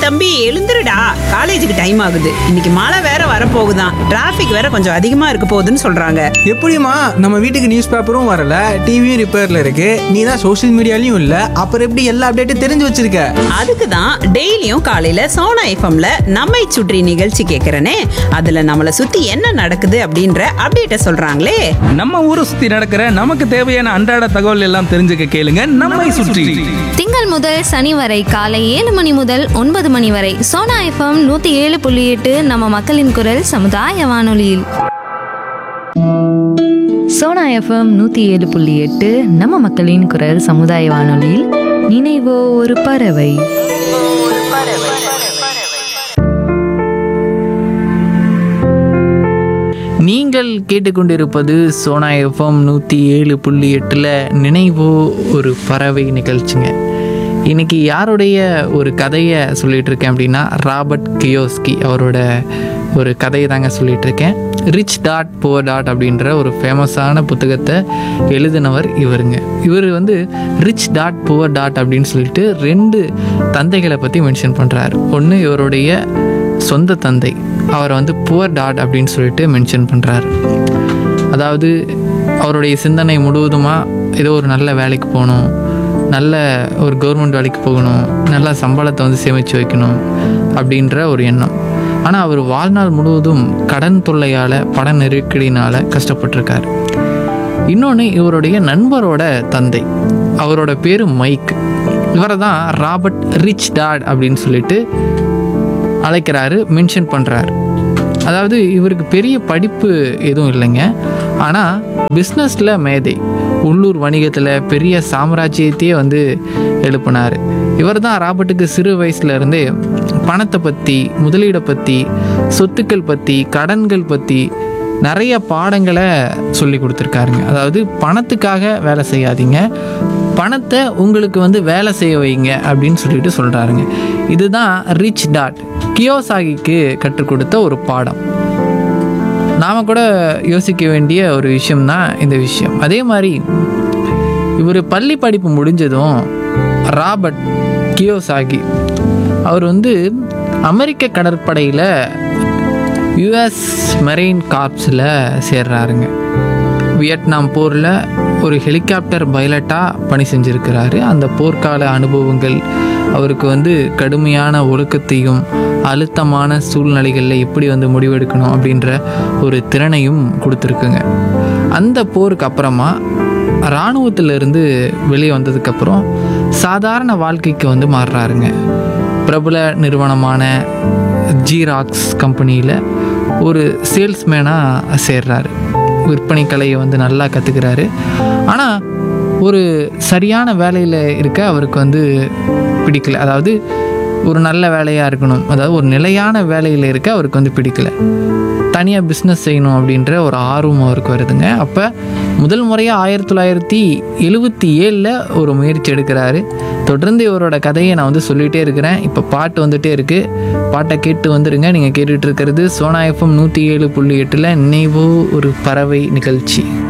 தம்பி எழுந்துருடா காலேஜுக்கு டைம் ஆகுது இன்னைக்கு மழை வேற வரப்போகுதான் டிராஃபிக் வேற கொஞ்சம் அதிகமா இருக்க போகுதுன்னு சொல்றாங்க எப்படிம்மா நம்ம வீட்டுக்கு நியூஸ் பேப்பரும் வரல டிவியும் ரிப்பேர்ல இருக்கு நீ தான் சோஷியல் மீடியாலையும் இல்ல அப்புறம் எப்படி எல்லா அப்டேட்டும் தெரிஞ்சு வச்சிருக்க அதுக்கு தான் டெய்லியும் காலையில சோனா எஃப்எம்ல நம்மை சுற்றி நிகழ்ச்சி கேட்கறனே அதுல நம்மள சுத்தி என்ன நடக்குது அப்படின்ற அப்டேட்ட சொல்றாங்களே நம்ம ஊரை சுத்தி நடக்கிற நமக்கு தேவையான அன்றாட தகவல் எல்லாம் தெரிஞ்சுக்க கேளுங்க நம்மை சுற்றி திங்கள் முதல் சனி வரை காலை ஏழு மணி முதல் ஒன்பது மணி வரை சோனா எஃப்எம் நூத்தி ஏழு புள்ளி எட்டு நம்ம மக்களின் குரல் சமுதாய வானொலியில் சோனா எஃப்எம் நூற்றி ஏழு புள்ளி எட்டு நம்ம மக்களின் குரல் சமுதாய வானொலியில் நினைவோ ஒரு பறவை நீங்கள் கேட்டுக்கொண்டிருப்பது சோனா எஃப்எம் நூற்றி ஏழு புள்ளி எட்டில் நினைவோ ஒரு பறவை நிகழ்ச்சிங்க இன்னைக்கு யாருடைய ஒரு கதையை சொல்லிட்டு இருக்கேன் அப்படின்னா ராபர்ட் கியோஸ்கி அவரோட ஒரு கதையை தாங்க சொல்லிட்டு இருக்கேன் ரிச் டாட் புவர் டாட் அப்படின்ற ஒரு ஃபேமஸான புத்தகத்தை எழுதினவர் இவருங்க இவர் வந்து ரிச் டாட் புவர் டாட் அப்படின்னு சொல்லிட்டு ரெண்டு தந்தைகளை பற்றி மென்ஷன் பண்ணுறாரு ஒன்று இவருடைய சொந்த தந்தை அவரை வந்து புவர் டாட் அப்படின்னு சொல்லிட்டு மென்ஷன் பண்ணுறாரு அதாவது அவருடைய சிந்தனை முழுவதுமாக ஏதோ ஒரு நல்ல வேலைக்கு போகணும் நல்ல ஒரு கவர்மெண்ட் வேலைக்கு போகணும் நல்ல சம்பளத்தை வந்து சேமித்து வைக்கணும் அப்படின்ற ஒரு எண்ணம் ஆனால் அவர் வாழ்நாள் முழுவதும் கடன் தொல்லையால் பட நெருக்கடினால் கஷ்டப்பட்டிருக்காரு இன்னொன்று இவருடைய நண்பரோட தந்தை அவரோட பேர் மைக் இவரை தான் ராபர்ட் ரிச் டாட் அப்படின்னு சொல்லிட்டு அழைக்கிறாரு மென்ஷன் பண்ணுறாரு அதாவது இவருக்கு பெரிய படிப்பு எதுவும் இல்லைங்க ஆனால் பிஸ்னஸில் மேதை உள்ளூர் வணிகத்தில் பெரிய சாம்ராஜ்யத்தையே வந்து எழுப்பினார் இவர் தான் ராபர்ட்டுக்கு சிறு வயசுல இருந்தே பணத்தை பற்றி முதலீடை பற்றி சொத்துக்கள் பற்றி கடன்கள் பற்றி நிறைய பாடங்களை சொல்லி கொடுத்துருக்காருங்க அதாவது பணத்துக்காக வேலை செய்யாதீங்க பணத்தை உங்களுக்கு வந்து வேலை செய்ய வைங்க அப்படின்னு சொல்லிட்டு சொல்கிறாருங்க இதுதான் ரிச் டாட் கியோசாகிக்கு கற்றுக் கொடுத்த ஒரு பாடம் நாம் கூட யோசிக்க வேண்டிய ஒரு விஷயம்தான் இந்த விஷயம் அதே மாதிரி இவர் பள்ளி படிப்பு முடிஞ்சதும் ராபர்ட் கியோசாகி அவர் வந்து அமெரிக்க கடற்படையில் யுஎஸ் மெரெயின் கார்ப்ஸில் சேர்றாருங்க வியட்நாம் போரில் ஒரு ஹெலிகாப்டர் பைலட்டாக பணி செஞ்சுருக்கிறாரு அந்த போர்க்கால அனுபவங்கள் அவருக்கு வந்து கடுமையான ஒழுக்கத்தையும் அழுத்தமான சூழ்நிலைகளில் எப்படி வந்து முடிவெடுக்கணும் அப்படின்ற ஒரு திறனையும் கொடுத்துருக்குங்க அந்த போருக்கு அப்புறமா இராணுவத்திலிருந்து வெளியே வந்ததுக்கப்புறம் சாதாரண வாழ்க்கைக்கு வந்து மாறுறாருங்க பிரபல நிறுவனமான ஜீராக்ஸ் கம்பெனியில் ஒரு சேல்ஸ்மேனாக சேர்றாரு விற்பனை கலையை வந்து நல்லா கற்றுக்கிறாரு ஆனால் ஒரு சரியான வேலையில் இருக்க அவருக்கு வந்து பிடிக்கல அதாவது ஒரு நல்ல வேலையாக இருக்கணும் அதாவது ஒரு நிலையான வேலையில் இருக்க அவருக்கு வந்து பிடிக்கல தனியாக பிஸ்னஸ் செய்யணும் அப்படின்ற ஒரு ஆர்வம் அவருக்கு வருதுங்க அப்போ முதல் முறையாக ஆயிரத்தி தொள்ளாயிரத்தி எழுபத்தி ஏழில் ஒரு முயற்சி எடுக்கிறாரு தொடர்ந்து இவரோட கதையை நான் வந்து சொல்லிகிட்டே இருக்கிறேன் இப்போ பாட்டு வந்துட்டே இருக்குது பாட்டை கேட்டு வந்துடுங்க நீங்கள் கேட்டுட்டு இருக்கிறது சோனா எஃப்எம் நூற்றி ஏழு புள்ளி எட்டில் நினைவோ ஒரு பறவை நிகழ்ச்சி